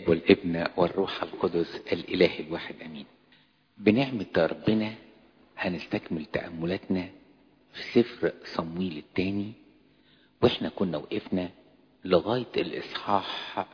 والابن والروح القدس الإله الواحد أمين بنعمة ربنا هنستكمل تأملاتنا في سفر صمويل الثاني واحنا كنا وقفنا لغاية الإصحاح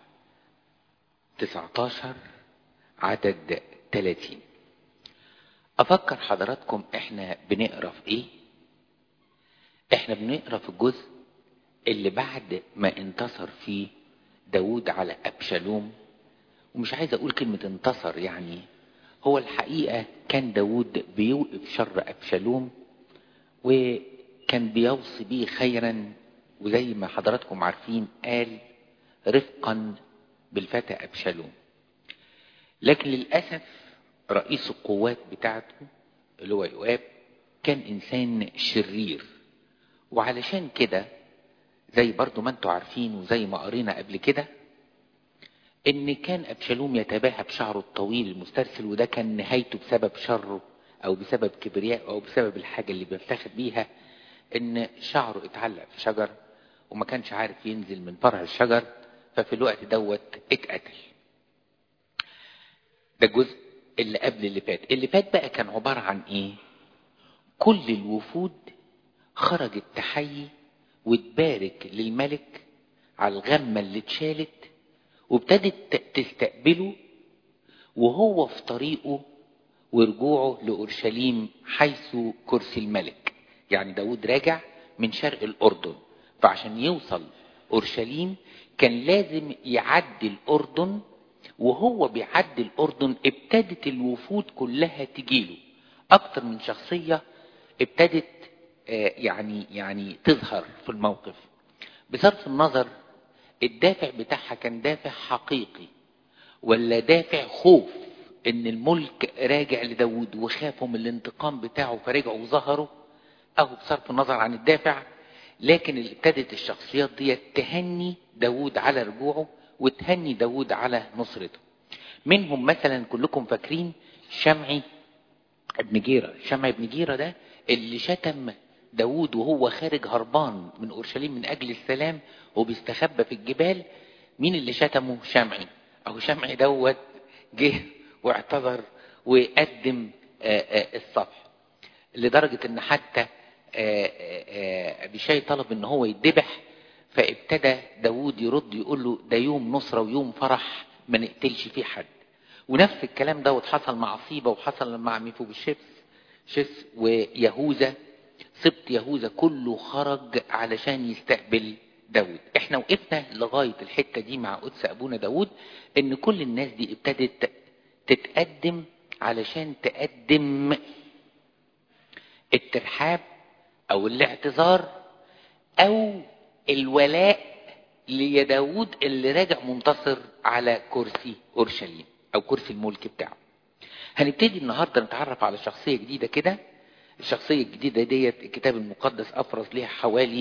19 عدد 30 أفكر حضراتكم احنا بنقرا في ايه احنا بنقرا في الجزء اللي بعد ما انتصر فيه داود على أبشالوم ومش عايز أقول كلمة انتصر يعني هو الحقيقة كان داود بيوقف شر أبشالوم وكان بيوصي بيه خيرا وزي ما حضراتكم عارفين قال رفقا بالفتى أبشالوم لكن للأسف رئيس القوات بتاعته اللي هو يؤاب كان إنسان شرير وعلشان كده زي برضو ما انتوا عارفين وزي ما قرينا قبل كده ان كان ابشالوم يتباهى بشعره الطويل المسترسل وده كان نهايته بسبب شره او بسبب كبرياء او بسبب الحاجة اللي بيفتخر بيها ان شعره اتعلق في شجر وما كانش عارف ينزل من فرع الشجر ففي الوقت دوت اتقتل ده الجزء اللي قبل اللي فات اللي فات بقى كان عبارة عن ايه كل الوفود خرجت تحيي وتبارك للملك على الغمة اللي اتشالت وابتدت تستقبله وهو في طريقه ورجوعه لأورشليم حيث كرسي الملك يعني داود راجع من شرق الأردن فعشان يوصل أورشليم كان لازم يعدي الأردن وهو بيعدي الأردن ابتدت الوفود كلها تجيله أكتر من شخصية ابتدت يعني يعني تظهر في الموقف بصرف النظر الدافع بتاعها كان دافع حقيقي ولا دافع خوف ان الملك راجع لداود وخافوا من الانتقام بتاعه فرجعوا وظهروا او بصرف النظر عن الدافع لكن اللي ابتدت الشخصيات دي تهني داود على رجوعه وتهني داود على نصرته منهم مثلا كلكم فاكرين شمعي ابن جيرة شمعي ابن جيرة ده اللي شتم داود وهو خارج هربان من أورشليم من أجل السلام وبيستخبى في الجبال مين اللي شتمه شمعي أو شمعي دوت جه واعتذر وقدم الصفح لدرجة ان حتى أبيشاي طلب ان هو يتذبح فابتدى داود يرد يقول له ده يوم نصرة ويوم فرح ما نقتلش فيه حد ونفس الكلام دوت حصل مع صيبة وحصل مع ميفوبشيفس شس ويهوذا سبط يهوذا كله خرج علشان يستقبل داود احنا وقفنا لغاية الحتة دي مع قدس ابونا داود ان كل الناس دي ابتدت تتقدم علشان تقدم الترحاب او الاعتذار او الولاء لداود اللي راجع منتصر على كرسي اورشليم او كرسي الملك بتاعه هنبتدي النهاردة نتعرف على شخصية جديدة كده الشخصية الجديدة ديت الكتاب المقدس أفرز ليها حوالي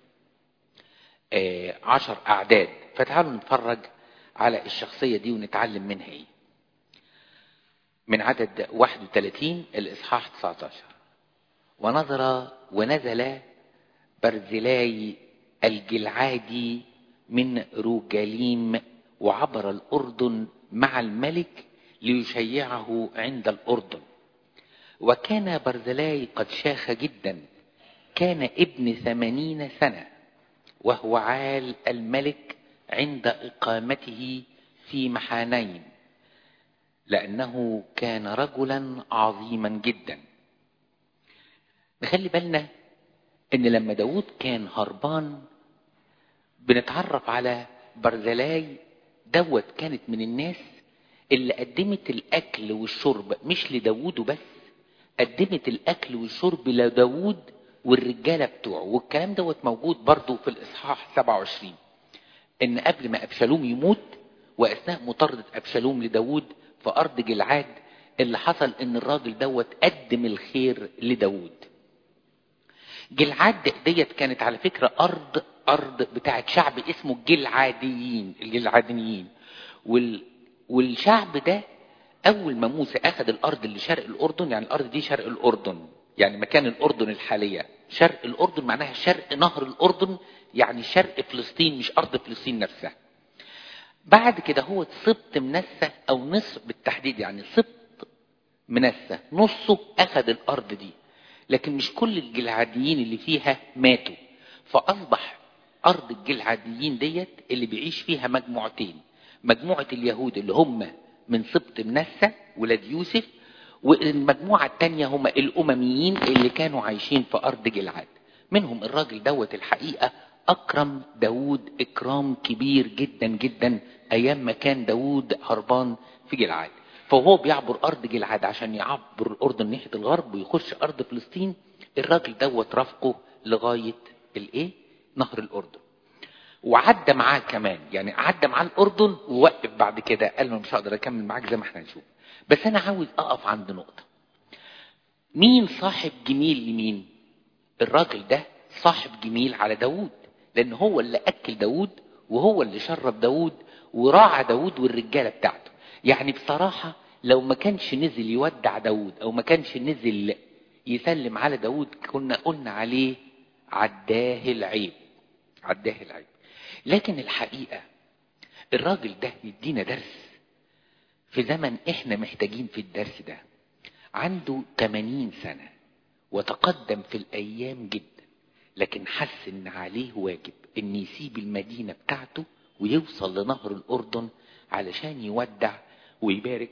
آه عشر أعداد فتعالوا نتفرج على الشخصية دي ونتعلم منها ايه من عدد 31 الإصحاح 19 ونظر ونزل برزلاي الجلعادي من روجاليم وعبر الأردن مع الملك ليشيعه عند الأردن وكان برزلاي قد شاخ جدا كان ابن ثمانين سنة وهو عال الملك عند إقامته في محانين لأنه كان رجلا عظيما جدا نخلي بالنا ان لما داود كان هربان بنتعرف على برزلاي دوت كانت من الناس اللي قدمت الأكل والشرب مش لداود بس قدمت الأكل والشرب لداود والرجالة بتوعه والكلام دوت موجود برضو في الإصحاح 27 إن قبل ما أبشالوم يموت وأثناء مطاردة أبشالوم لداود في أرض جلعاد اللي حصل إن الراجل دوت قدم الخير لداود جلعاد ديت كانت على فكرة أرض أرض بتاعت شعب اسمه الجلعاديين الجلعاديين وال والشعب ده أول ما موسى أخذ الأرض اللي شرق الأردن يعني الأرض دي شرق الأردن يعني مكان الأردن الحالية شرق الأردن معناها شرق نهر الأردن يعني شرق فلسطين مش أرض فلسطين نفسها بعد كده هو سبط منسى او نصف بالتحديد يعني سبط منسى نصه اخذ الارض دي لكن مش كل الجلعاديين اللي فيها ماتوا فاصبح ارض الجلعاديين ديت اللي بيعيش فيها مجموعتين مجموعة اليهود اللي هم من سبط منسى ولاد يوسف والمجموعة التانية هم الأمميين اللي كانوا عايشين في أرض جلعاد منهم الراجل دوت الحقيقة أكرم داود إكرام كبير جدا جدا أيام ما كان داود هربان في جلعاد فهو بيعبر أرض جلعاد عشان يعبر الأردن ناحية الغرب ويخش أرض فلسطين الراجل دوت رافقه لغاية الإيه؟ نهر الأردن وعدى معاه كمان يعني عدى معاه الأردن ووقف بعد كده قال له مش هقدر أكمل معاك زي ما احنا نشوف بس أنا عاوز أقف عند نقطة مين صاحب جميل لمين الراجل ده صاحب جميل على داود لأن هو اللي أكل داود وهو اللي شرب داود وراعى داود والرجالة بتاعته يعني بصراحة لو ما كانش نزل يودع داود أو ما كانش نزل يسلم على داود كنا قلنا عليه عداه العيب عداه العيب لكن الحقيقة الراجل ده يدينا درس في زمن احنا محتاجين في الدرس ده عنده 80 سنة وتقدم في الأيام جدا لكن حس ان عليه واجب ان يسيب المدينة بتاعته ويوصل لنهر الأردن علشان يودع ويبارك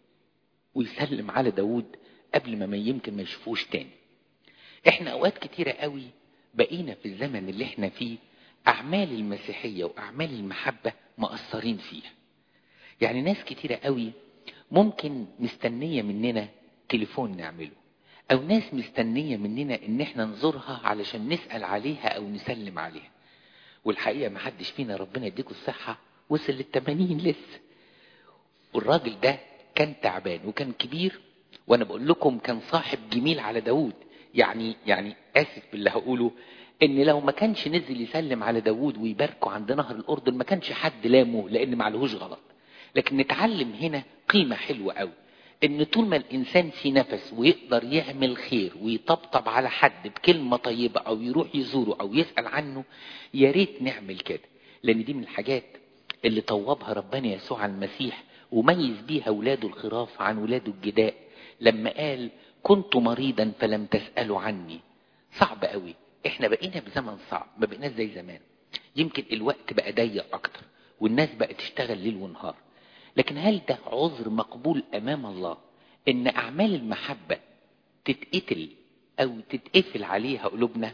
ويسلم على داود قبل ما يمكن ما يشوفوش تاني احنا اوقات كتيرة قوي بقينا في الزمن اللي احنا فيه اعمال المسيحية واعمال المحبة مقصرين فيها يعني ناس كتيرة قوي ممكن مستنية مننا تليفون نعمله او ناس مستنية مننا ان احنا نزورها علشان نسأل عليها او نسلم عليها والحقيقة ما حدش فينا ربنا يديكوا الصحة وصل للتمانين لسه والراجل ده كان تعبان وكان كبير وانا بقول لكم كان صاحب جميل على داود يعني يعني اسف باللي هقوله ان لو ما كانش نزل يسلم على داود ويباركه عند نهر الاردن ما كانش حد لامه لان ما عليهوش غلط لكن نتعلم هنا قيمة حلوة قوي ان طول ما الانسان في نفس ويقدر يعمل خير ويطبطب على حد بكلمة طيبة او يروح يزوره او يسأل عنه يا ريت نعمل كده لان دي من الحاجات اللي طوبها ربنا يسوع المسيح وميز بيها ولاده الخراف عن ولاده الجداء لما قال كنت مريضا فلم تسألوا عني صعب قوي احنا بقينا بزمن صعب ما بقيناش زي زمان يمكن الوقت بقى ضيق اكتر والناس بقت تشتغل ليل ونهار لكن هل ده عذر مقبول امام الله ان اعمال المحبة تتقتل او تتقفل عليها قلوبنا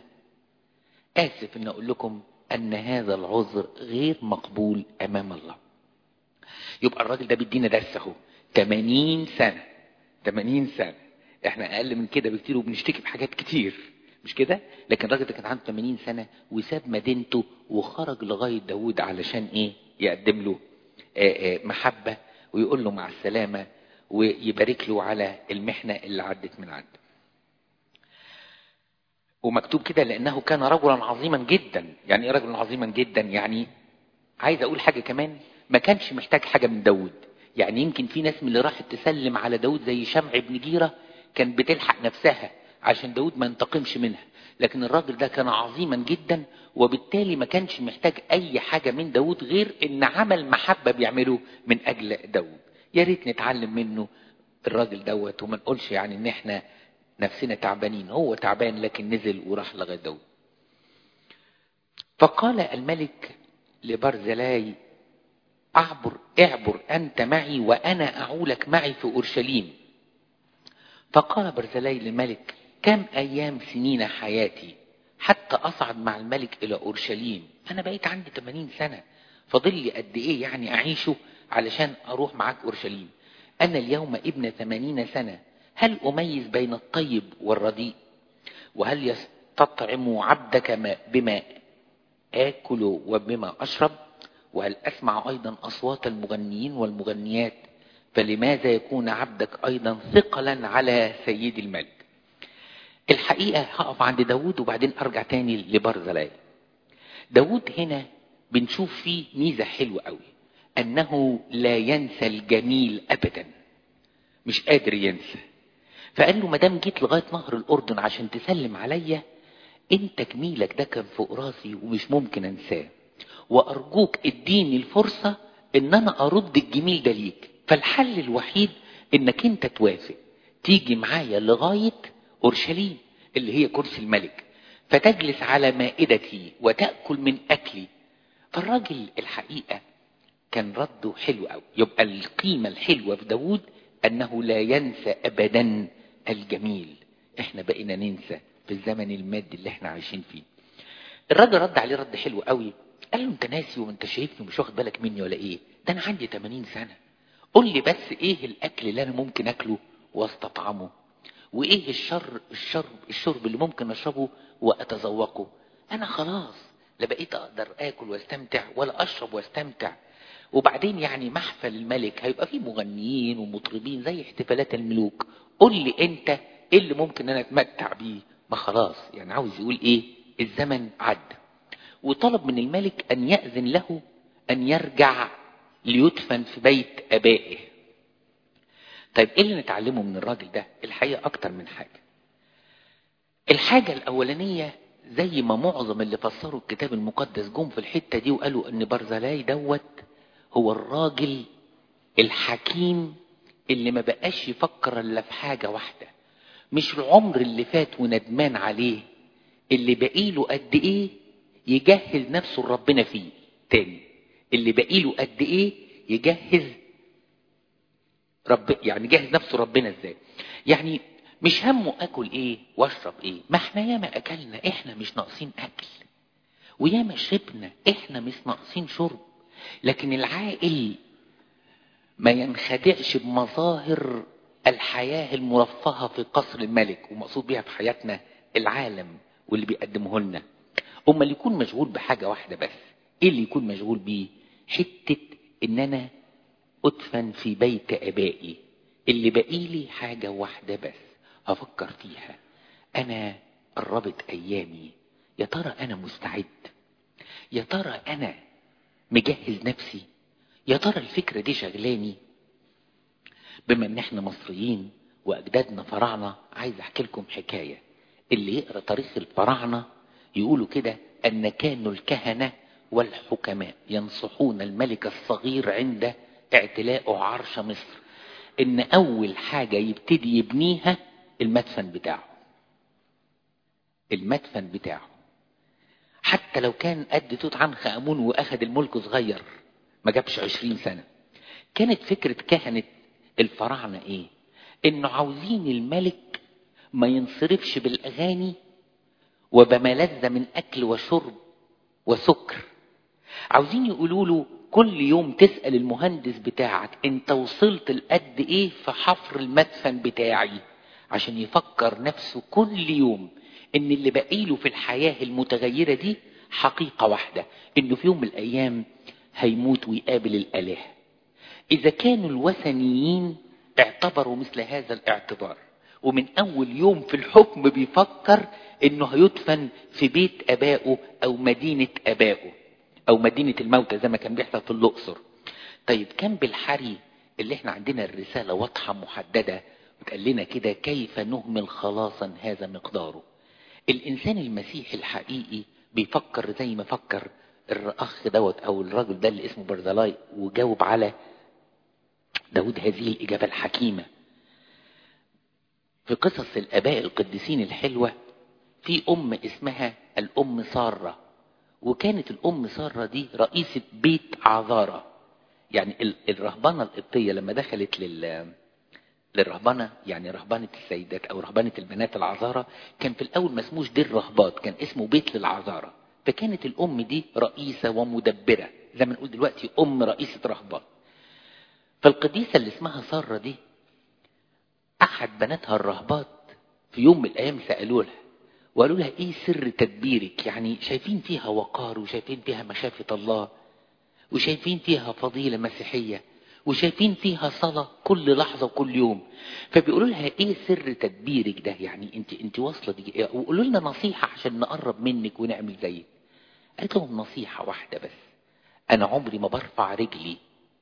اسف ان اقول لكم ان هذا العذر غير مقبول امام الله يبقى الراجل ده بيدينا درس اهو 80 سنة 80 سنة احنا اقل من كده بكتير وبنشتكي بحاجات كتير مش كده لكن الراجل ده كان عنده 80 سنة وساب مدينته وخرج لغاية داود علشان ايه يقدم له آآ آآ محبة ويقول له مع السلامة ويبارك له على المحنة اللي عدت من عنده ومكتوب كده لأنه كان رجلا عظيما جدا يعني ايه رجلا عظيما جدا يعني عايز أقول حاجة كمان ما كانش محتاج حاجة من داود يعني يمكن في ناس من اللي راحت تسلم على داود زي شمع بن جيرة كان بتلحق نفسها عشان داود ما ينتقمش منها لكن الراجل ده كان عظيما جدا وبالتالي ما كانش محتاج اي حاجة من داود غير ان عمل محبة بيعمله من اجل داود يا ريت نتعلم منه الراجل دوت وما نقولش يعني ان احنا نفسنا تعبانين هو تعبان لكن نزل وراح لغاية داود فقال الملك لبرزلاي اعبر اعبر انت معي وانا اعولك معي في اورشليم فقال برزلاي للملك كم ايام سنين حياتي حتى اصعد مع الملك الى اورشليم انا بقيت عندي 80 سنة فاضل لي قد ايه يعني اعيشه علشان اروح معاك اورشليم انا اليوم ابن 80 سنة هل اميز بين الطيب والرديء وهل يستطعم عبدك ما بما اكل وبما اشرب وهل اسمع ايضا اصوات المغنيين والمغنيات فلماذا يكون عبدك ايضا ثقلا على سيد الملك الحقيقة هقف عند داود وبعدين ارجع تاني لبرزلاي داود هنا بنشوف فيه ميزة حلوة قوي انه لا ينسى الجميل ابدا مش قادر ينسى فقال له مدام جيت لغاية نهر الاردن عشان تسلم عليا انت جميلك ده كان فوق راسي ومش ممكن انساه وارجوك اديني الفرصة ان انا ارد الجميل ده ليك فالحل الوحيد انك انت توافق تيجي معايا لغاية اورشليم اللي هي كرسي الملك فتجلس على مائدتي وتأكل من اكلي فالراجل الحقيقة كان رده حلو قوي يبقى القيمة الحلوة في داود انه لا ينسى ابدا الجميل احنا بقينا ننسى في الزمن المادي اللي احنا عايشين فيه الراجل رد عليه رد حلو قوي قال له انت ناسي وانت شايفني ومش واخد بالك مني ولا ايه ده انا عندي 80 سنة قول لي بس ايه الاكل اللي انا ممكن اكله واستطعمه وايه الشر الشرب الشرب اللي ممكن اشربه واتذوقه انا خلاص لا بقيت اقدر اكل واستمتع ولا اشرب واستمتع وبعدين يعني محفل الملك هيبقى فيه مغنيين ومطربين زي احتفالات الملوك قول لي انت ايه اللي ممكن انا اتمتع بيه ما خلاص يعني عاوز يقول ايه الزمن عدى وطلب من الملك ان يأذن له ان يرجع ليدفن في بيت ابائه طيب ايه اللي نتعلمه من الراجل ده الحقيقة اكتر من حاجة الحاجة الاولانية زي ما معظم اللي فسروا الكتاب المقدس جم في الحتة دي وقالوا ان برزلاي دوت هو الراجل الحكيم اللي ما بقاش يفكر الا في حاجة واحدة مش العمر اللي فات وندمان عليه اللي بقيله قد ايه يجهز نفسه لربنا فيه تاني اللي بقيله قد ايه يجهز رب يعني جهز نفسه ربنا ازاي يعني مش همه اكل ايه واشرب ايه ما احنا ياما اكلنا احنا مش ناقصين اكل وياما شربنا احنا مش ناقصين شرب لكن العاقل ما ينخدعش بمظاهر الحياة المرفهة في قصر الملك ومقصود بيها في حياتنا العالم واللي بيقدمه لنا أما اللي يكون مشغول بحاجة واحدة بس ايه اللي يكون مشغول بيه حتة ان انا ادفن في بيت ابائي اللي بقيلي حاجة واحدة بس افكر فيها انا قربت ايامي يا ترى انا مستعد يا ترى انا مجهز نفسي يا ترى الفكرة دي شغلاني بما ان احنا مصريين واجدادنا فراعنة عايز احكي لكم حكاية اللي يقرأ تاريخ الفراعنة يقولوا كده ان كانوا الكهنة والحكماء ينصحون الملك الصغير عند اعتلاء عرش مصر ان اول حاجة يبتدي يبنيها المدفن بتاعه المدفن بتاعه حتى لو كان قد توت عنخ امون واخد الملك صغير ما جابش عشرين سنة كانت فكرة كهنة الفراعنة ايه انه عاوزين الملك ما ينصرفش بالاغاني وبملذة من اكل وشرب وسكر عاوزين يقولوا له كل يوم تسأل المهندس بتاعك انت وصلت لقد ايه في حفر المدفن بتاعي عشان يفكر نفسه كل يوم ان اللي بقيله في الحياة المتغيرة دي حقيقة واحدة انه في يوم من الايام هيموت ويقابل الاله اذا كانوا الوثنيين اعتبروا مثل هذا الاعتبار ومن اول يوم في الحكم بيفكر انه هيدفن في بيت ابائه او مدينة ابائه او مدينة الموتى زي ما كان بيحصل في الاقصر طيب كان بالحري اللي احنا عندنا الرسالة واضحة محددة وتقال لنا كده كيف نهمل خلاصا هذا مقداره الانسان المسيحي الحقيقي بيفكر زي ما فكر الاخ دوت او الراجل ده اللي اسمه برزلاي وجاوب على داود هذه الاجابة الحكيمة في قصص الاباء القديسين الحلوة في ام اسمها الام سارة وكانت الام سارة دي رئيسة بيت عذارة يعني الرهبانة القبطية لما دخلت لل للرهبنة يعني رهبنة السيدات او رهبنة البنات العذارة كان في الاول ما اسموش دير رهبات كان اسمه بيت للعذارة فكانت الام دي رئيسة ومدبرة زي ما نقول دلوقتي ام رئيسة رهبات فالقديسة اللي اسمها سارة دي احد بناتها الرهبات في يوم من الايام سألوا لها وقالوا لها ايه سر تدبيرك يعني شايفين فيها وقار وشايفين فيها مخافة الله وشايفين فيها فضيلة مسيحية وشايفين فيها صلاة كل لحظة وكل يوم فبيقولوا لها ايه سر تدبيرك ده يعني انت انت واصلة دي وقولوا لنا نصيحة عشان نقرب منك ونعمل زيك قالت لهم نصيحة واحدة بس انا عمري ما برفع رجلي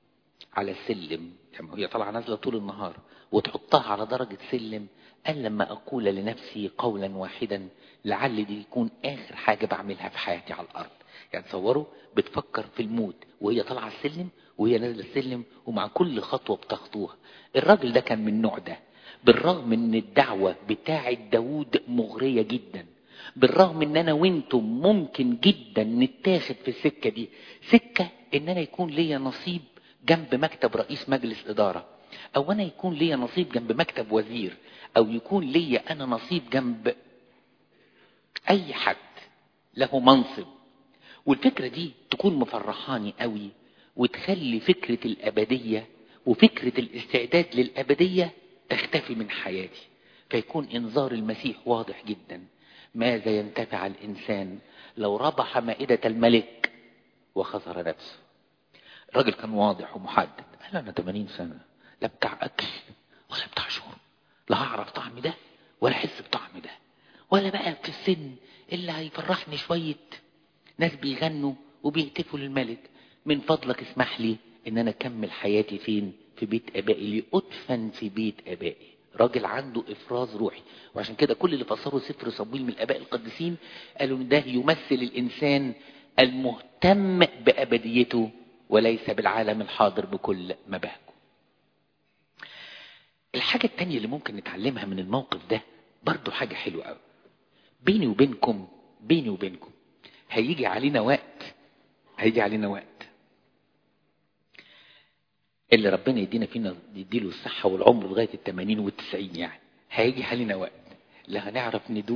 على السلم يعني هي طالعة نازلة طول النهار وتحطها على درجة سلم قال لما أقول لنفسي قولا واحدا لعل دي يكون آخر حاجة بعملها في حياتي على الأرض يعني تصوروا بتفكر في الموت وهي طالعة السلم وهي نازلة السلم ومع كل خطوة بتخطوها الراجل ده كان من النوع ده بالرغم ان الدعوة بتاعة داود مغرية جدا بالرغم ان انا وانتم ممكن جدا نتاخد في السكة دي سكة ان انا يكون ليا نصيب جنب مكتب رئيس مجلس ادارة او انا يكون ليا نصيب جنب مكتب وزير او يكون ليا انا نصيب جنب اي حد له منصب والفكرة دي تكون مفرحاني قوي وتخلي فكرة الابدية وفكرة الاستعداد للابدية تختفي من حياتي فيكون انذار المسيح واضح جدا ماذا ينتفع الانسان لو ربح مائدة الملك وخسر نفسه الراجل كان واضح ومحدد قال انا 80 سنة لا بتاع اكل ولا بتاع شرب لا هعرف طعم ده ولا احس بطعم ده ولا بقى في السن اللي هيفرحني شوية ناس بيغنوا وبيهتفوا للملك من فضلك اسمح لي ان انا اكمل حياتي فين في بيت ابائي لادفن في بيت ابائي راجل عنده افراز روحي وعشان كده كل اللي فسروا سفر صمويل من الاباء القديسين قالوا ان ده يمثل الانسان المهتم بابديته وليس بالعالم الحاضر بكل مباهجه الحاجة التانية اللي ممكن نتعلمها من الموقف ده برضو حاجة حلوة قوي بيني وبينكم بيني وبينكم هيجي علينا وقت هيجي علينا وقت اللي ربنا يدينا فينا يديله الصحة والعمر لغاية التمانين والتسعين يعني هيجي علينا وقت لا هنعرف ندوق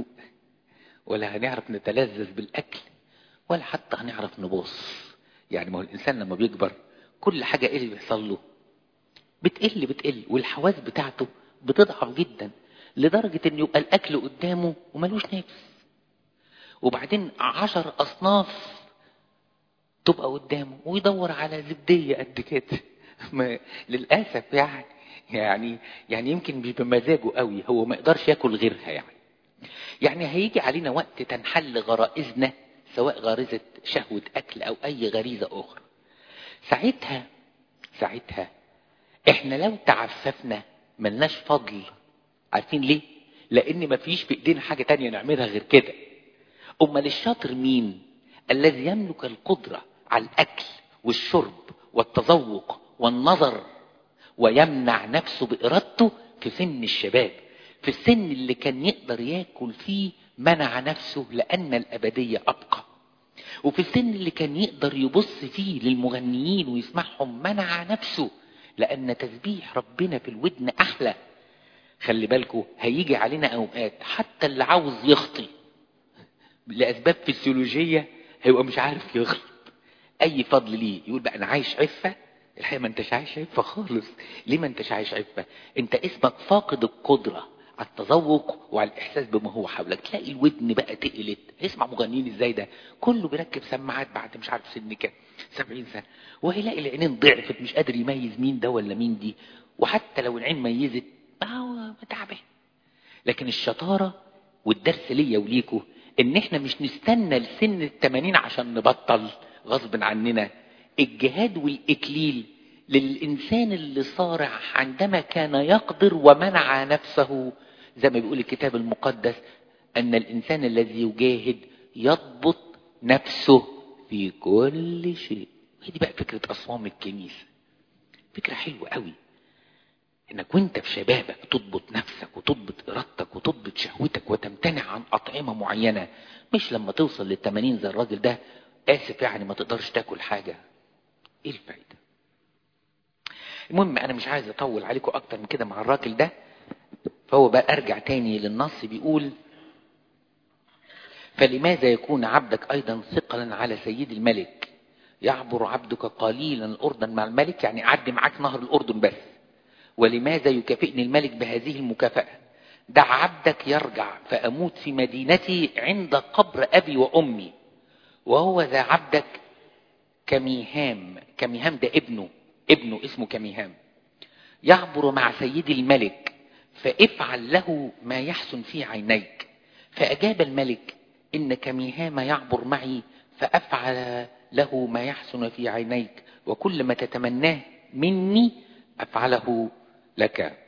ولا هنعرف نتلذذ بالأكل ولا حتى هنعرف نبص يعني ما هو الإنسان لما بيكبر كل حاجة ايه اللي بيحصل له بتقل بتقل والحواس بتاعته بتضعف جدا لدرجة ان يبقى الاكل قدامه وملوش نفس وبعدين عشر اصناف تبقى قدامه ويدور على زبدية قد كده ما للأسف يعني يعني يعني يمكن مش بمزاجه قوي هو ما يقدرش ياكل غيرها يعني يعني هيجي علينا وقت تنحل غرائزنا سواء غريزة شهوة أكل أو أي غريزة أخرى ساعتها ساعتها احنا لو تعففنا ملناش فضل عارفين ليه لان مفيش في ايدينا حاجة تانية نعملها غير كده امال الشاطر مين الذي يملك القدرة على الاكل والشرب والتذوق والنظر ويمنع نفسه بارادته في سن الشباب في السن اللي كان يقدر ياكل فيه منع نفسه لان الابدية ابقى وفي السن اللي كان يقدر يبص فيه للمغنيين ويسمعهم منع نفسه لأن تسبيح ربنا في الودن أحلى خلي بالكوا هيجي علينا أوقات حتى اللي عاوز يخطي لأسباب فسيولوجية هيبقى مش عارف يغلط أي فضل ليه يقول بقى أنا عايش عفة الحقيقة ما أنتش عايش عفة خالص ليه ما أنتش عايش عفة أنت اسمك فاقد القدرة على التذوق وعلى الإحساس بما هو حولك تلاقي الودن بقى تقلت اسمع مغنيين ازاي ده كله بيركب سماعات بعد مش عارف سن كام 70 سنة وهيلاقي العينين ضعفت مش قادر يميز مين ده ولا مين دي وحتى لو العين ميزت ما هو تعبان لكن الشطارة والدرس ليا وليكوا ان احنا مش نستنى لسن التمانين عشان نبطل غصب عننا الجهاد والإكليل للإنسان اللي صارع عندما كان يقدر ومنع نفسه زي ما بيقول الكتاب المقدس أن الإنسان الذي يجاهد يضبط نفسه في كل شيء هي دي بقى فكرة أصوام الكنيسة فكرة حلوة قوي انك وانت في شبابك تضبط نفسك وتضبط ارادتك وتضبط شهوتك وتمتنع عن اطعمه معينه مش لما توصل للتمانين زي الراجل ده اسف يعني ما تقدرش تاكل حاجه ايه الفايده المهم انا مش عايز اطول عليكم اكتر من كده مع الراجل ده فهو بقى ارجع تاني للنص بيقول فلماذا يكون عبدك ايضا ثقلا على سيد الملك يعبر عبدك قليلا الاردن مع الملك يعني عدي معاك نهر الاردن بس ولماذا يكافئني الملك بهذه المكافأة دع عبدك يرجع فأموت في مدينتي عند قبر أبي وأمي وهو ذا عبدك كميهام كميهام ده ابنه ابنه اسمه كميهام يعبر مع سيدي الملك فافعل له ما يحسن في عينيك فأجاب الملك إن كميهام يعبر معي فأفعل له ما يحسن في عينيك وكل ما تتمناه مني افعله لك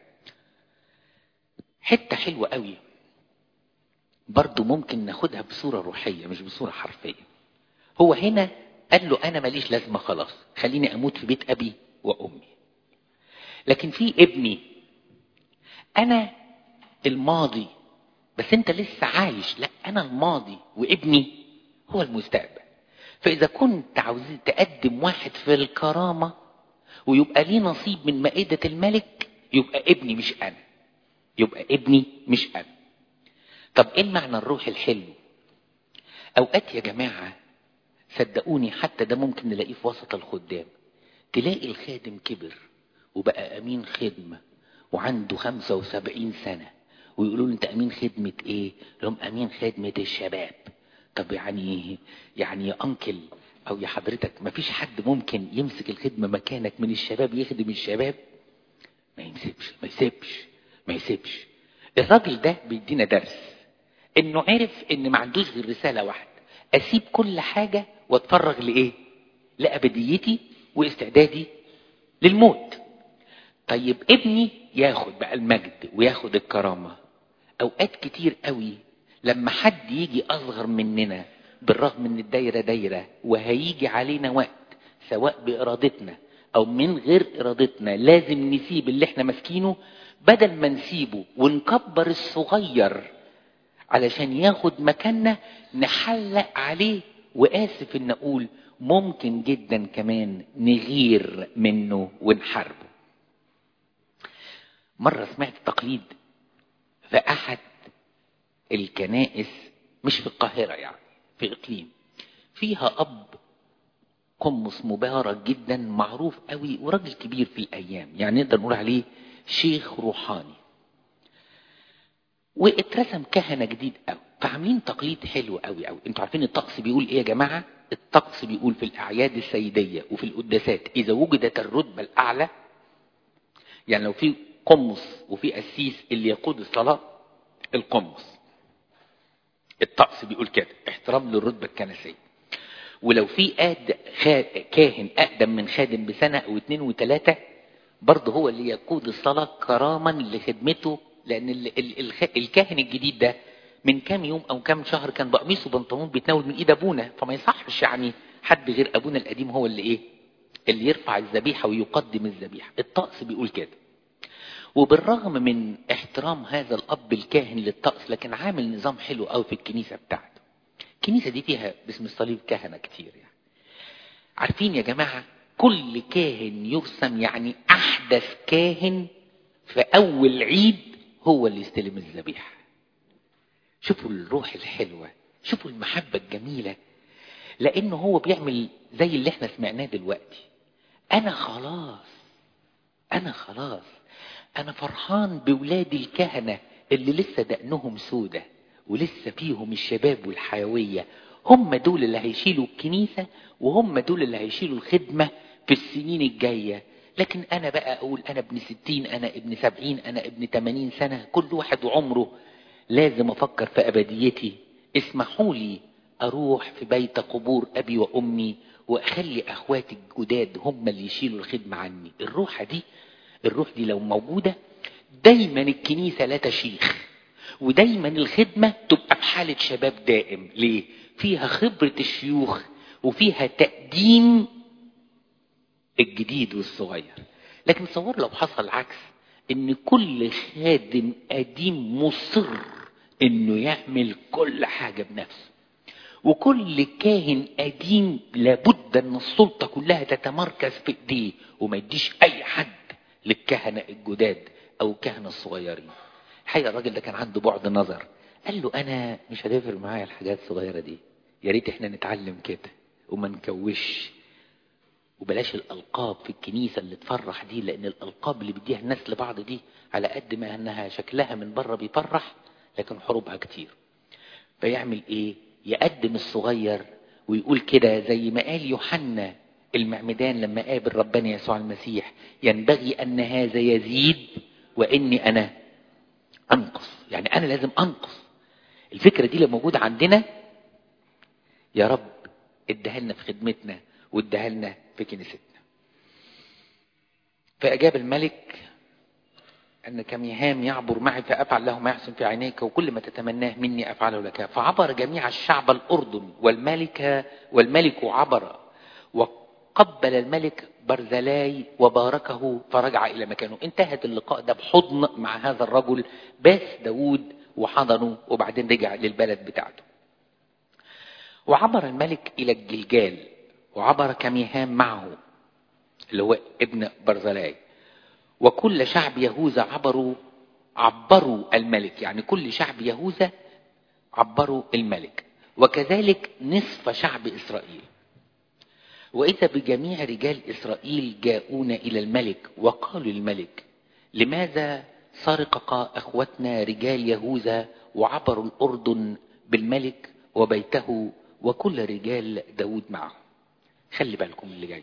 حته حلوه قوي برضو ممكن ناخدها بصوره روحيه مش بصوره حرفيه هو هنا قال له انا ماليش لازمه خلاص خليني اموت في بيت ابي وامي لكن في ابني انا الماضي بس انت لسه عايش لا انا الماضي وابني هو المستقبل فاذا كنت عاوز تقدم واحد في الكرامه ويبقى ليه نصيب من مائده الملك يبقى ابني مش انا يبقى ابني مش انا طب ايه المعنى الروح الحلو اوقات يا جماعه صدقوني حتى ده ممكن نلاقيه في وسط الخدام تلاقي الخادم كبر وبقى امين خدمه وعنده 75 سنه ويقولوا له انت امين خدمه ايه لهم امين خدمه الشباب طب يعني يعني يا انكل او يا حضرتك ما فيش حد ممكن يمسك الخدمه مكانك من الشباب يخدم الشباب ما يمسكش ما يسيبش ما يسيبش الراجل ده بيدينا درس انه عرف ان ما عندوش غير رساله واحده اسيب كل حاجه واتفرغ لايه لابديتي واستعدادي للموت طيب ابني ياخد بقى المجد وياخد الكرامه اوقات كتير قوي لما حد يجي اصغر مننا بالرغم ان الدايره دايره وهيجي علينا وقت سواء بارادتنا او من غير ارادتنا لازم نسيب اللي احنا ماسكينه بدل ما نسيبه ونكبر الصغير علشان ياخد مكاننا نحلق عليه واسف ان اقول ممكن جدا كمان نغير منه ونحاربه مرة سمعت تقليد في أحد الكنائس مش في القاهرة يعني في إقليم فيها أب قمص مبارك جدا معروف قوي وراجل كبير في الأيام يعني نقدر نقول عليه شيخ روحاني واترسم كهنة جديد قوي فعاملين تقليد حلو قوي قوي انتوا عارفين الطقس بيقول ايه يا جماعة الطقس بيقول في الأعياد السيدية وفي القداسات إذا وجدت الرتبة الأعلى يعني لو في قمص وفي قسيس اللي يقود الصلاة القمص الطقس بيقول كده احترام للرتبة الكنسية ولو في آد كاهن أقدم من خادم بسنة أو اتنين وتلاتة برضه هو اللي يقود الصلاة كراما لخدمته لأن ال ال ال الكاهن الجديد ده من كام يوم أو كام شهر كان بقميص وبنطلون بيتناول من إيد أبونا فما يصحش يعني حد غير أبونا القديم هو اللي إيه اللي يرفع الذبيحة ويقدم الذبيحة الطقس بيقول كده وبالرغم من احترام هذا الاب الكاهن للطقس لكن عامل نظام حلو قوي في الكنيسه بتاعته الكنيسه دي فيها باسم الصليب كهنه كتير يعني عارفين يا جماعه كل كاهن يرسم يعني احدث كاهن في اول عيد هو اللي يستلم الذبيحه شوفوا الروح الحلوه شوفوا المحبه الجميله لانه هو بيعمل زي اللي احنا سمعناه دلوقتي انا خلاص انا خلاص انا فرحان بولادي الكهنة اللي لسه دقنهم سودة ولسه فيهم الشباب والحيوية هم دول اللي هيشيلوا الكنيسة وهم دول اللي هيشيلوا الخدمة في السنين الجاية لكن انا بقى اقول انا ابن ستين انا ابن سبعين انا ابن تمانين سنة كل واحد وعمره لازم افكر في ابديتي اسمحوا لي اروح في بيت قبور ابي وامي واخلي اخواتي الجداد هم اللي يشيلوا الخدمة عني الروحة دي الروح دي لو موجودة دايما الكنيسة لا تشيخ ودايما الخدمة تبقى في حالة شباب دائم ليه؟ فيها خبرة الشيوخ وفيها تقديم الجديد والصغير لكن تصور لو حصل عكس ان كل خادم قديم مصر انه يعمل كل حاجة بنفسه وكل كاهن قديم لابد ان السلطة كلها تتمركز في ايديه وما يديش اي حد للكهنة الجداد او الكهنة الصغيرين الحقيقة الراجل ده كان عنده بعد نظر قال له انا مش هتفرق معايا الحاجات الصغيرة دي يا ريت احنا نتعلم كده وما نكوش وبلاش الالقاب في الكنيسة اللي تفرح دي لان الالقاب اللي بيديها الناس لبعض دي على قد ما انها شكلها من بره بيفرح لكن حروبها كتير فيعمل ايه يقدم الصغير ويقول كده زي ما قال يوحنا المعمدان لما قابل ربنا يسوع المسيح ينبغي ان هذا يزيد واني انا انقص يعني انا لازم انقص الفكره دي لو موجوده عندنا يا رب اديها لنا في خدمتنا واديها لنا في كنيستنا فأجاب الملك أن كميهام يعبر معي فأفعل له ما يحسن في عينيك وكل ما تتمناه مني أفعله لك فعبر جميع الشعب الأردن والملك والملك عبر وقبل الملك برزلاي وباركه فرجع إلى مكانه انتهت اللقاء ده بحضن مع هذا الرجل باس داود وحضنه وبعدين رجع للبلد بتاعته وعبر الملك إلى الجلجال وعبر كميهام معه اللي هو ابن برزلاي وكل شعب يهوذا عبروا عبروا الملك يعني كل شعب يهوذا عبروا الملك وكذلك نصف شعب إسرائيل وإذا بجميع رجال إسرائيل جاءون إلى الملك وقالوا للملك لماذا سرق أخوتنا رجال يهوذا وعبروا الأردن بالملك وبيته وكل رجال داود معه خلي بالكم اللي جاي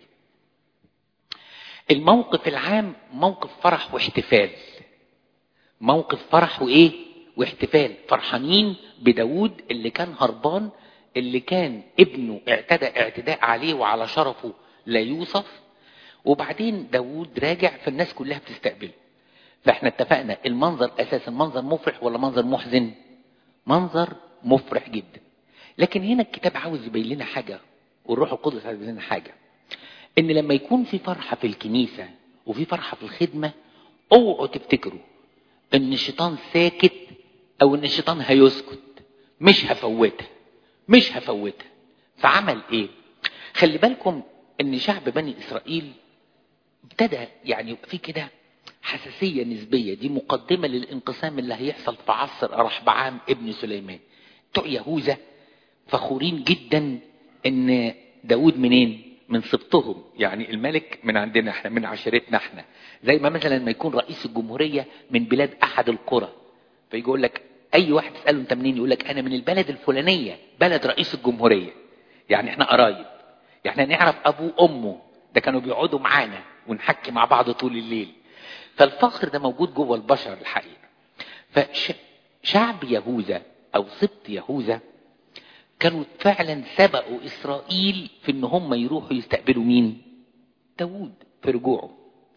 الموقف العام موقف فرح واحتفال موقف فرح وايه واحتفال فرحانين بداود اللي كان هربان اللي كان ابنه اعتدى اعتداء عليه وعلى شرفه لا يوصف وبعدين داود راجع فالناس كلها بتستقبله فاحنا اتفقنا المنظر اساسا منظر مفرح ولا منظر محزن منظر مفرح جدا لكن هنا الكتاب عاوز يبين لنا حاجة والروح القدس عاوز يبين لنا حاجة ان لما يكون في فرحة في الكنيسة وفي فرحة في الخدمة اوعوا تفتكروا ان الشيطان ساكت او ان الشيطان هيسكت مش هفوتها مش هفوتها فعمل ايه خلي بالكم ان شعب بني اسرائيل ابتدى يعني يبقى في كده حساسية نسبية دي مقدمة للانقسام اللي هيحصل في عصر رحبعام ابن سليمان بتوع يهوذا فخورين جدا ان داود منين من سبطهم يعني الملك من عندنا احنا من عشيرتنا احنا زي ما مثلا ما يكون رئيس الجمهورية من بلاد احد القرى فيجي يقول لك اي واحد تساله انت منين يقول لك انا من البلد الفلانية بلد رئيس الجمهورية يعني احنا قرايب يعني احنا نعرف ابوه وامه ده كانوا بيقعدوا معانا ونحكي مع بعض طول الليل فالفخر ده موجود جوه البشر الحقيقة فشعب يهوذا او سبط يهوذا كانوا فعلا سبقوا اسرائيل في ان هم يروحوا يستقبلوا مين داود في رجوعه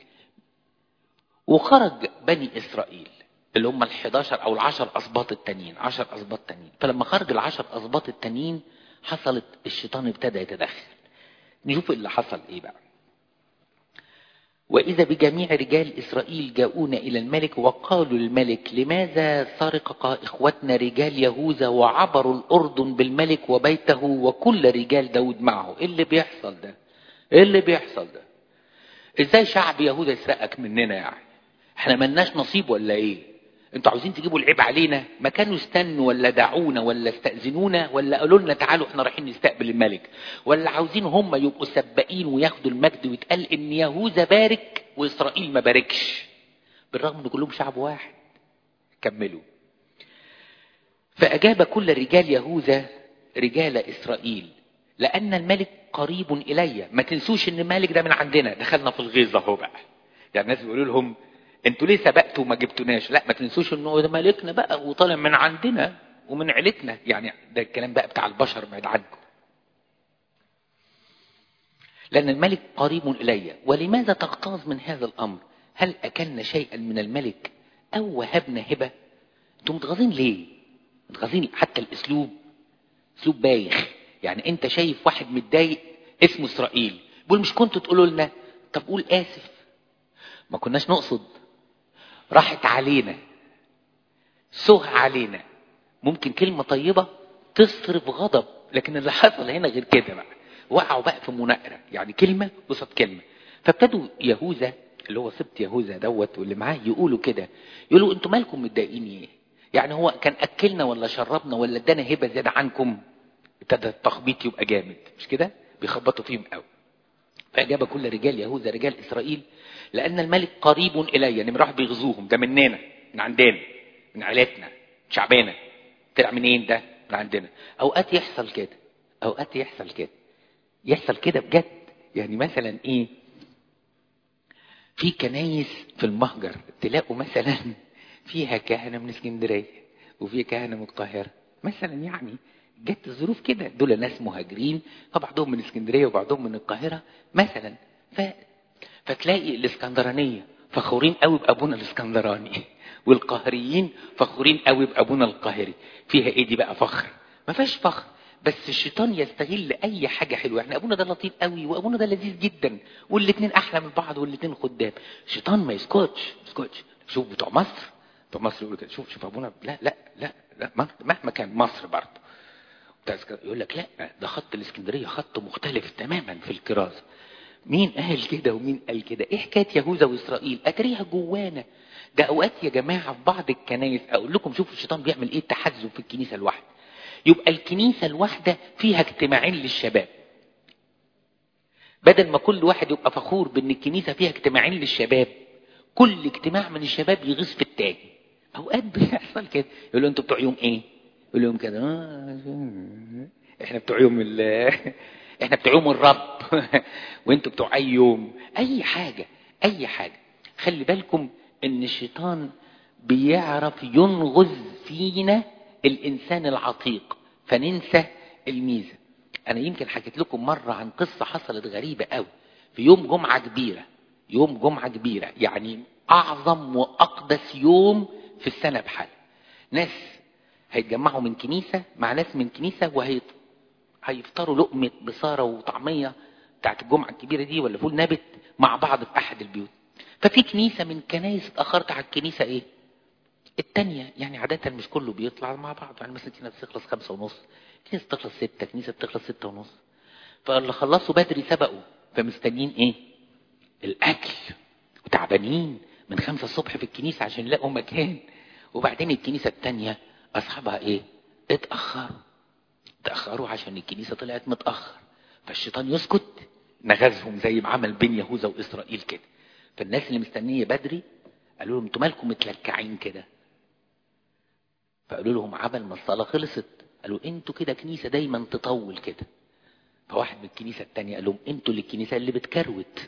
وخرج بني اسرائيل اللي هم ال11 او العشر اسباط التانيين عشر اسباط تانيين فلما خرج العشر اسباط التانيين حصلت الشيطان ابتدى يتدخل نشوف اللي حصل ايه بقى وإذا بجميع رجال إسرائيل جاءون إلى الملك وقالوا للملك لماذا سرق إخوتنا رجال يهوذا وعبروا الأردن بالملك وبيته وكل رجال داود معه إيه اللي بيحصل ده إيه اللي بيحصل ده إزاي شعب يهوذا يسرقك مننا يعني احنا ملناش نصيب ولا ايه انتوا عاوزين تجيبوا العيب علينا ما كانوا استنوا ولا دعونا ولا استأذنونا ولا قالوا لنا تعالوا احنا رايحين نستقبل الملك ولا عاوزين هم يبقوا سباقين وياخدوا المجد ويتقال ان يهوذا بارك واسرائيل ما باركش بالرغم ان كلهم شعب واحد كملوا فأجاب كل رجال يهوذا رجال إسرائيل لأن الملك قريب إلي ما تنسوش ان الملك ده من عندنا دخلنا في الغيظ اهو بقى يعني الناس بيقولوا لهم انتوا ليه سبقتوا وما جبتوناش لا ما تنسوش انه ده ملكنا بقى وطالع من عندنا ومن عيلتنا يعني ده الكلام بقى بتاع البشر بعد عنكم لأن الملك قريب إلي ولماذا تغتاظ من هذا الأمر هل أكلنا شيئا من الملك أو وهبنا هبة انتوا متغاظين ليه متغاظين حتى الأسلوب أسلوب بايخ يعني أنت شايف واحد متضايق اسمه إسرائيل بيقول مش كنتوا تقولوا لنا طب قول آسف ما كناش نقصد راحت علينا سه علينا ممكن كلمة طيبة تصرف غضب لكن اللي حصل هنا غير كده بقى وقعوا بقى في مناقرة يعني كلمة قصاد كلمة فابتدوا يهوذا اللي هو سبت يهوذا دوت واللي معاه يقولوا كده يقولوا انتوا مالكم متضايقين ايه يعني هو كان اكلنا ولا شربنا ولا ادانا هبه زياده عنكم ابتدى التخبيط يبقى جامد مش كده بيخبطوا فيهم قوي فاجاب كل رجال يهوذا رجال اسرائيل لان الملك قريب الي يعني راح بيغزوهم ده مننا من عندنا من عيلتنا شعبنا طلع منين ده من عندنا اوقات يحصل كده اوقات يحصل كده يحصل كده بجد يعني مثلا ايه في كنايس في المهجر تلاقوا مثلا فيها كهنة من اسكندرية وفيها كهنة من القاهرة مثلا يعني جت الظروف كده دول ناس مهاجرين فبعضهم من اسكندرية وبعضهم من القاهرة مثلا ف فتلاقي الاسكندرانيه فخورين قوي بابونا الاسكندراني والقاهريين فخورين قوي بابونا القاهري فيها ايه دي بقى فخر ما فيهاش فخر بس الشيطان يستغل اي حاجه حلوه يعني ابونا ده لطيف قوي وابونا ده لذيذ جدا والاثنين احلى من بعض والاثنين خدام الشيطان ما يسكتش ما يسكتش شوف بتوع مصر بتوع مصر يقولوا كده شوف شوف ابونا لا لا لا لا مهما كان مصر برضه يقول لك لا ده خط الاسكندريه خط مختلف تماما في الكرازه مين قال كده ومين قال كده ايه حكايه يهوذا واسرائيل اتريها جوانا ده اوقات يا جماعه في بعض الكنايس اقول لكم شوفوا الشيطان بيعمل ايه تحزب في الكنيسه الواحده يبقى الكنيسه الواحده فيها اجتماعين للشباب بدل ما كل واحد يبقى فخور بان الكنيسه فيها اجتماعين للشباب كل اجتماع من الشباب يغيظ في التاني اوقات بيحصل كده يقول له انتوا بتوع يوم ايه يقول لهم كده آه احنا بتوع يوم ال احنا بتوع يوم الرب وانتوا بتوع اي يوم اي حاجه اي حاجه خلي بالكم ان الشيطان بيعرف ينغز فينا الانسان العتيق فننسى الميزه انا يمكن حكيت لكم مره عن قصه حصلت غريبه قوي في يوم جمعه كبيره يوم جمعه كبيره يعني اعظم واقدس يوم في السنه بحال ناس هيتجمعوا من كنيسه مع ناس من كنيسه وهيت هيفطروا لقمه بصاره وطعميه بتاعت الجمعه الكبيره دي ولا فول نابت مع بعض في احد البيوت ففي كنيسه من كنايس اتاخرت على الكنيسه ايه التانية يعني عادة مش كله بيطلع مع بعض يعني مثلا كنيسة بتخلص خمسة ونص كنيسة بتخلص ستة كنيسة بتخلص ستة ونص فاللي خلصوا بدري سبقوا فمستنيين ايه الاكل وتعبانين من خمسة الصبح في الكنيسة عشان يلاقوا مكان وبعدين الكنيسة التانية اصحابها ايه اتأخروا اتأخروا عشان الكنيسة طلعت متأخر فالشيطان يسكت نغزهم زي ما عمل بين يهوذا واسرائيل كده فالناس اللي مستنيه بدري قالوا لهم انتوا مالكم متلكعين كده فقالوا لهم عبل ما الصلاه خلصت قالوا انتوا كده كنيسه دايما تطول كده فواحد من الكنيسه الثانيه قال لهم انتوا اللي الكنيسه اللي بتكروت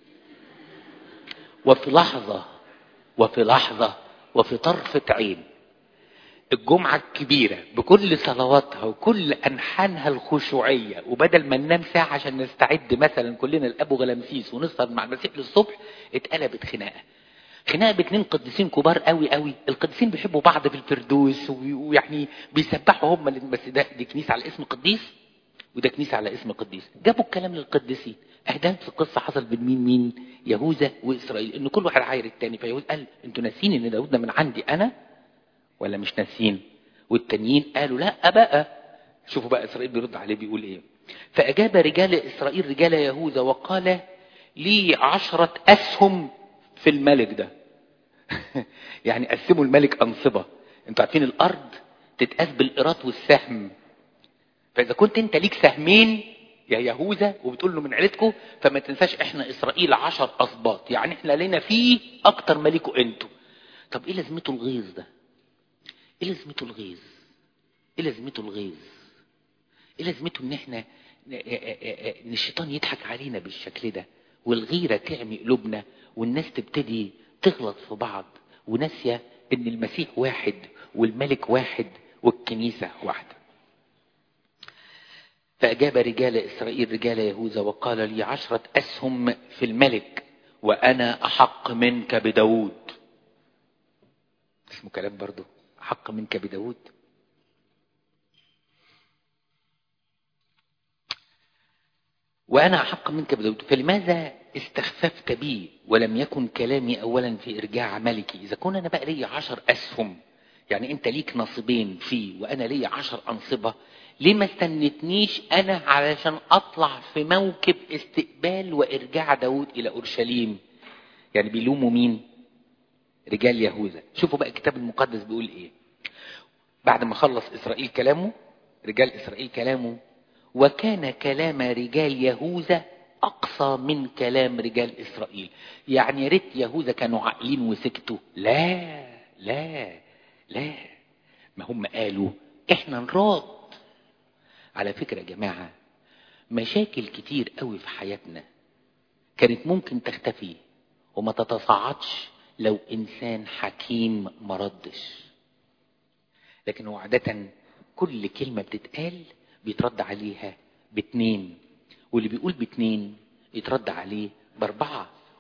وفي لحظه وفي لحظه وفي طرفه عين الجمعة الكبيرة بكل صلواتها وكل أنحانها الخشوعية وبدل ما ننام ساعة عشان نستعد مثلا كلنا لأبو غلامسيس ونسهر مع المسيح للصبح اتقلبت خناقة خناقة باتنين قديسين كبار قوي قوي القديسين بيحبوا بعض في الفردوس ويعني بيسبحوا هم بس ده دي كنيسة على اسم قديس وده كنيسة على اسم قديس جابوا الكلام للقديسين أهداف في القصة حصل بين مين مين يهوذا وإسرائيل إن كل واحد عاير التاني فيهوذا قال أنتوا ناسين إن داود ده من عندي أنا ولا مش ناسين والتانيين قالوا لا بقى شوفوا بقى إسرائيل بيرد عليه بيقول إيه فأجاب رجال إسرائيل رجال يهوذا وقال لي عشرة أسهم في الملك ده يعني قسموا الملك أنصبة انتوا عارفين الأرض تتقاس بالقيراط والسهم فإذا كنت أنت ليك سهمين يا يهوذا وبتقول له من عيلتكم فما تنساش احنا إسرائيل عشر أسباط يعني احنا لنا فيه أكتر ملكوا انتوا طب ايه لازمته الغيظ ده ايه لازمته الغيظ ايه لازمته الغيظ ايه لازمته ان احنا ان الشيطان يضحك علينا بالشكل ده والغيره تعمي قلوبنا والناس تبتدي تغلط في بعض وناسيه ان المسيح واحد والملك واحد والكنيسه واحده فأجاب رجال إسرائيل رجال يهوذا وقال لي عشرة أسهم في الملك وأنا أحق منك بداود اسمه كلام برضو أحق منك بداود وأنا أحق منك بداود فلماذا استخففت بي ولم يكن كلامي أولا في إرجاع ملكي إذا كون أنا بقى لي عشر أسهم يعني أنت ليك نصيبين فيه وأنا لي عشر أنصبة ليه ما استنتنيش أنا علشان أطلع في موكب استقبال وإرجاع داود إلى أورشليم يعني بيلوموا مين رجال يهوذا شوفوا بقى الكتاب المقدس بيقول إيه بعد ما خلص إسرائيل كلامه رجال إسرائيل كلامه وكان كلام رجال يهوذا أقصى من كلام رجال إسرائيل يعني يا ريت يهوذا كانوا عاقلين وسكتوا لا لا لا ما هم قالوا احنا نراد على فكرة يا جماعة مشاكل كتير قوي في حياتنا كانت ممكن تختفي وما تتصاعدش لو إنسان حكيم مردش لكن هو عادة كل كلمة بتتقال بيترد عليها باتنين واللي بيقول باتنين يترد عليه باربعة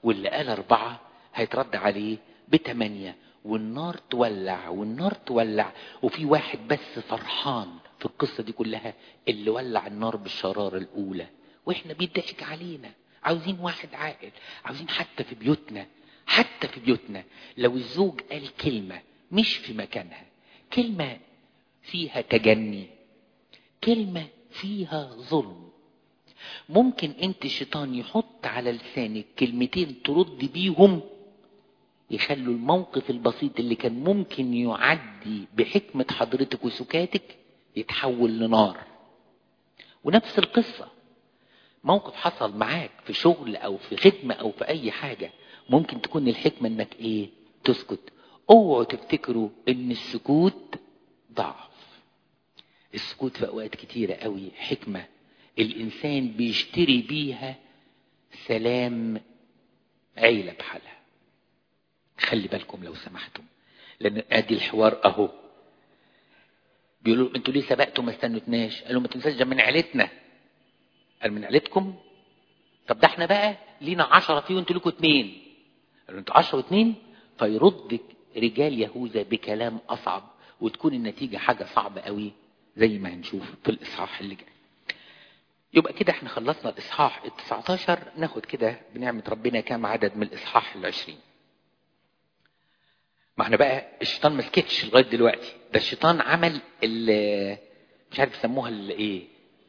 واللي قال أربعة هيترد عليه بتمانية والنار تولع والنار تولع وفي واحد بس فرحان في القصة دي كلها اللي ولع النار بالشرارة الأولى وإحنا بيضحك علينا عاوزين واحد عاقل عاوزين حتى في بيوتنا حتى في بيوتنا لو الزوج قال كلمة مش في مكانها كلمة فيها تجني كلمة فيها ظلم ممكن انت الشيطان يحط على لسانك كلمتين ترد بيهم يخلوا الموقف البسيط اللي كان ممكن يعدي بحكمة حضرتك وسكاتك يتحول لنار ونفس القصة موقف حصل معاك في شغل او في خدمة او في اي حاجة ممكن تكون الحكمة انك ايه تسكت اوعوا تفتكروا ان السكوت ضعف السكوت في اوقات كتيرة قوي حكمة الانسان بيشتري بيها سلام عيلة بحالها خلي بالكم لو سمحتم لان ادي الحوار اهو بيقولوا انتوا ليه سبقتوا ما استنتناش قالوا ما تنساش ده من عيلتنا قال من عيلتكم طب ده احنا بقى لينا عشرة فيه وانتوا لكم اتنين قالوا انتوا عشرة واتنين فيرد رجال يهوذا بكلام اصعب وتكون النتيجة حاجة صعبة قوي زي ما هنشوف في الاصحاح اللي جاي يبقى كده احنا خلصنا الاصحاح ال 19 ناخد كده بنعمة ربنا كام عدد من الاصحاح ال 20 ما احنا بقى الشيطان ما سكتش لغايه دلوقتي ده الشيطان عمل ال مش عارف يسموها الايه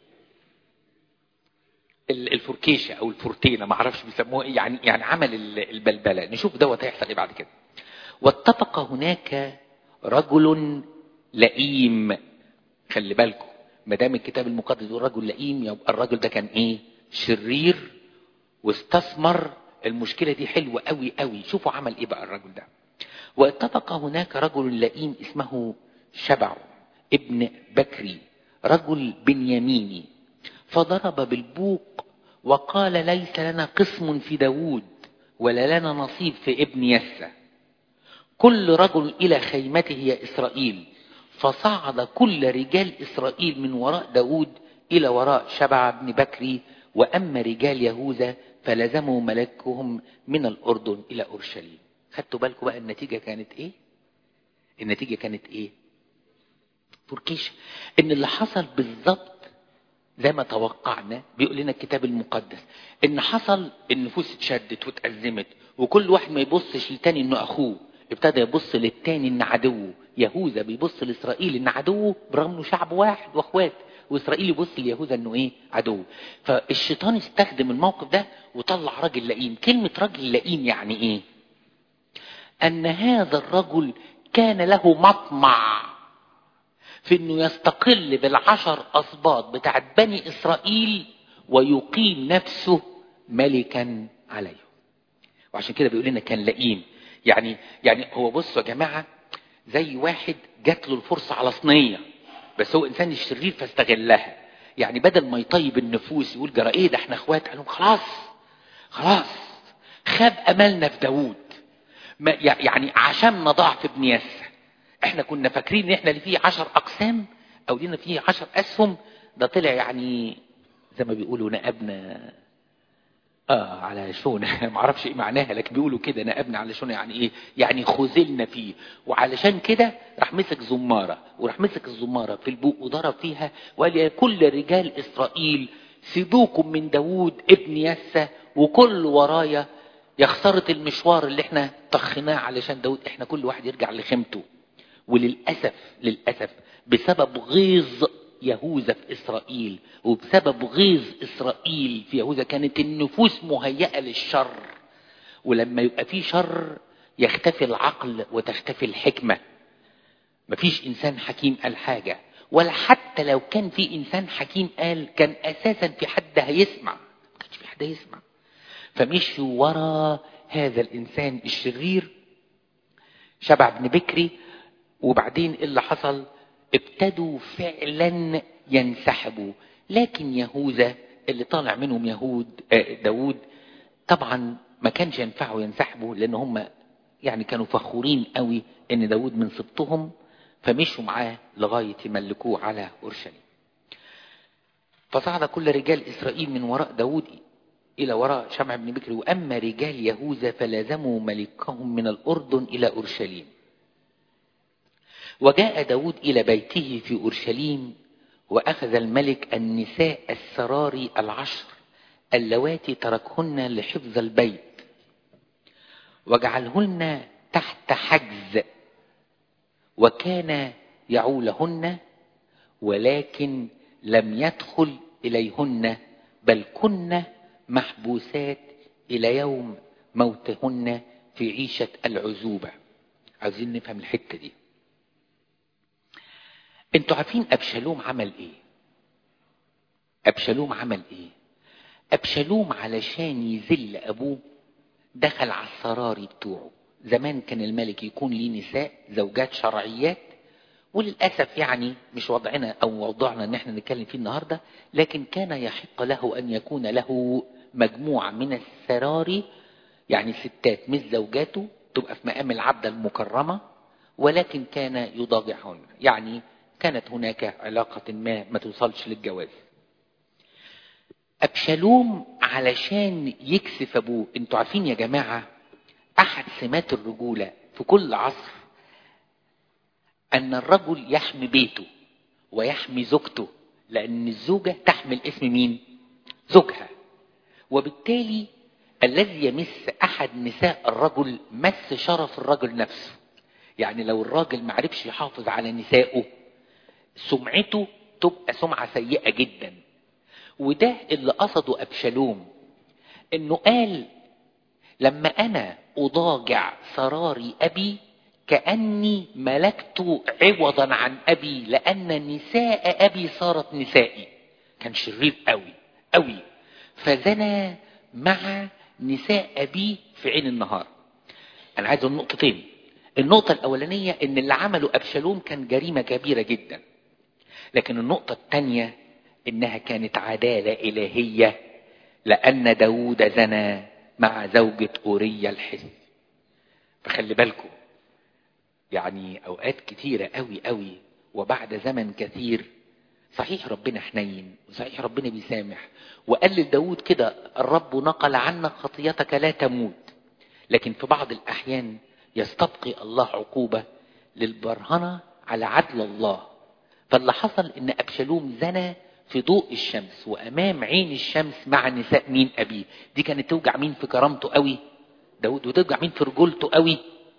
الفركيشه او الفرتينه ما اعرفش بيسموها ايه يعني يعني عمل البلبله نشوف دوت هيحصل ايه بعد كده واتفق هناك رجل لئيم خلي بالكم ما دام الكتاب المقدس يقول رجل لئيم يبقى الرجل ده كان ايه شرير واستثمر المشكله دي حلوه قوي قوي شوفوا عمل ايه بقى الرجل ده واتفق هناك رجل لئيم اسمه شبع ابن بكري رجل بنياميني فضرب بالبوق وقال ليس لنا قسم في داود ولا لنا نصيب في ابن يسى كل رجل إلى خيمته يا إسرائيل فصعد كل رجال إسرائيل من وراء داود إلى وراء شبع بن بكري وأما رجال يهوذا فلزموا ملكهم من الأردن إلى أورشليم خدتوا بالكم بقى النتيجة كانت ايه النتيجة كانت ايه فركيش ان اللي حصل بالظبط زي ما توقعنا بيقول لنا الكتاب المقدس ان حصل النفوس اتشدت واتأزمت وكل واحد ما يبصش للتاني انه اخوه ابتدى يبص للتاني ان عدوه يهوذا بيبص لاسرائيل ان عدوه برغم انه شعب واحد واخوات واسرائيل يبص ليهوذا انه ايه عدو فالشيطان استخدم الموقف ده وطلع راجل لئيم كلمة راجل لئيم يعني ايه أن هذا الرجل كان له مطمع في أنه يستقل بالعشر أصباط بتاعت بني إسرائيل ويقيم نفسه ملكا عليه وعشان كده بيقول لنا كان لئيم يعني يعني هو بصوا يا جماعة زي واحد جات له الفرصة على صينية بس هو إنسان شرير فاستغلها يعني بدل ما يطيب النفوس يقول جرى إيه ده إحنا إخوات قالوا خلاص خلاص خاب أملنا في داوود ما يعني عشان ضعف ابن يسى احنا كنا فاكرين ان احنا اللي فيه عشر اقسام او لينا فيه عشر اسهم ده طلع يعني زي ما بيقولوا نقبنا اه على شونه ما اعرفش ايه معناها لكن بيقولوا كده نقبنا على شونه يعني ايه يعني خذلنا فيه وعلشان كده راح مسك زماره وراح مسك الزماره في البوق وضرب فيها وقال يا كل رجال اسرائيل سيبوكم من داوود ابن يسى وكل ورايا يا خسارة المشوار اللي احنا طخناه علشان داود احنا كل واحد يرجع لخيمته وللأسف للأسف بسبب غيظ يهوذا في إسرائيل وبسبب غيظ إسرائيل في يهوذا كانت النفوس مهيئة للشر ولما يبقى في شر يختفي العقل وتختفي الحكمة مفيش إنسان حكيم قال حاجة ولا حتى لو كان في إنسان حكيم قال كان أساسا في حد هيسمع ما كانش في حد هيسمع فمشوا ورا هذا الإنسان الشرير شبع بن بكري وبعدين اللي حصل ابتدوا فعلا ينسحبوا لكن يهوذا اللي طالع منهم يهود داود طبعا ما كانش ينفعوا ينسحبوا لان هم يعني كانوا فخورين قوي ان داود من سبطهم فمشوا معاه لغاية يملكوه على أورشليم فصعد كل رجال إسرائيل من وراء داود إلى وراء شمع بن بكر وأما رجال يهوذا فلازموا ملكهم من الأردن إلى أورشليم وجاء داود إلى بيته في أورشليم وأخذ الملك النساء السراري العشر اللواتي تركهن لحفظ البيت وجعلهن تحت حجز وكان يعولهن ولكن لم يدخل إليهن بل كن محبوسات إلى يوم موتهن في عيشة العزوبة عايزين نفهم الحتة دي انتوا عارفين أبشالوم عمل ايه أبشالوم عمل ايه أبشالوم علشان يذل أبوه دخل على السراري بتوعه زمان كان الملك يكون ليه نساء زوجات شرعيات وللأسف يعني مش وضعنا أو موضوعنا ان احنا نتكلم فيه النهاردة لكن كان يحق له أن يكون له مجموعة من السراري يعني ستات مش زوجاته تبقى في مقام العبدة المكرمة ولكن كان يضاجعهن يعني كانت هناك علاقة ما ما توصلش للجواز أبشالوم علشان يكسف أبوه انتوا عارفين يا جماعة أحد سمات الرجولة في كل عصر أن الرجل يحمي بيته ويحمي زوجته لأن الزوجة تحمل اسم مين؟ زوجها وبالتالي الذي يمس أحد نساء الرجل مس شرف الرجل نفسه يعني لو الراجل معرفش يحافظ على نسائه سمعته تبقى سمعة سيئة جدا وده اللي قصده أبشالوم انه قال لما انا اضاجع سراري ابي كأني ملكت عوضا عن ابي لان نساء ابي صارت نسائي كان شرير قوي قوي فزنى مع نساء ابيه في عين النهار انا عايز النقطتين النقطة الاولانية ان اللي عمله ابشالوم كان جريمة كبيرة جدا لكن النقطة الثانية انها كانت عدالة الهية لان داود زنى مع زوجة اوريا الحس فخلي بالكم يعني اوقات كتيرة قوي قوي وبعد زمن كثير صحيح ربنا حنين وصحيح ربنا بيسامح وقال لداود كده الرب نقل عنك خطيتك لا تموت لكن في بعض الاحيان يستبقي الله عقوبة للبرهنة على عدل الله فاللي حصل ان ابشالوم زنى في ضوء الشمس وامام عين الشمس مع نساء مين ابيه دي كانت توجع مين في كرامته قوي داود وتوجع مين في رجولته قوي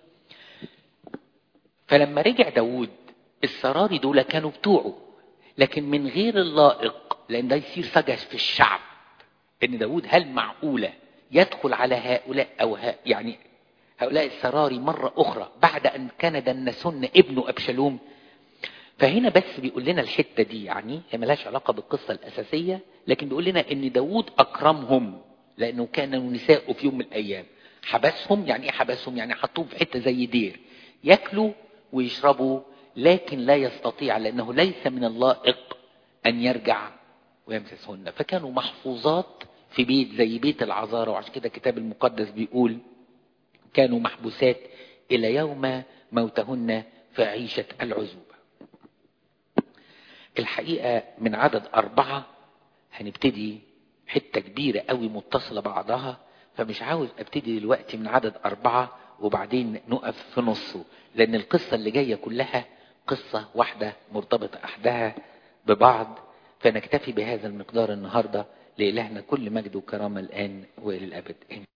فلما رجع داود السراري دول كانوا بتوعه لكن من غير اللائق لان ده يصير سجس في الشعب ان داود هل معقولة يدخل على هؤلاء او ها يعني هؤلاء السراري مرة اخرى بعد ان كان دنسن ابنه ابشالوم فهنا بس بيقول لنا الحتة دي يعني هي ملهاش علاقة بالقصة الأساسية لكن بيقول لنا إن داود أكرمهم لأنه كانوا نساء في يوم من الأيام حبسهم يعني إيه حبسهم يعني حطوهم في حتة زي دير ياكلوا ويشربوا لكن لا يستطيع لأنه ليس من اللائق أن يرجع ويمسسهن فكانوا محفوظات في بيت زي بيت العذارى وعشان كده الكتاب المقدس بيقول كانوا محبوسات إلى يوم موتهن في عيشة العزوبة الحقيقة من عدد أربعة هنبتدي حتة كبيرة قوي متصلة بعضها فمش عاوز ابتدي دلوقتي من عدد أربعة وبعدين نقف في نصه لأن القصة اللي جاية كلها قصة واحدة مرتبطة أحدها ببعض فنكتفي بهذا المقدار النهاردة لإلهنا كل مجد وكرامة الآن وإلى الأبد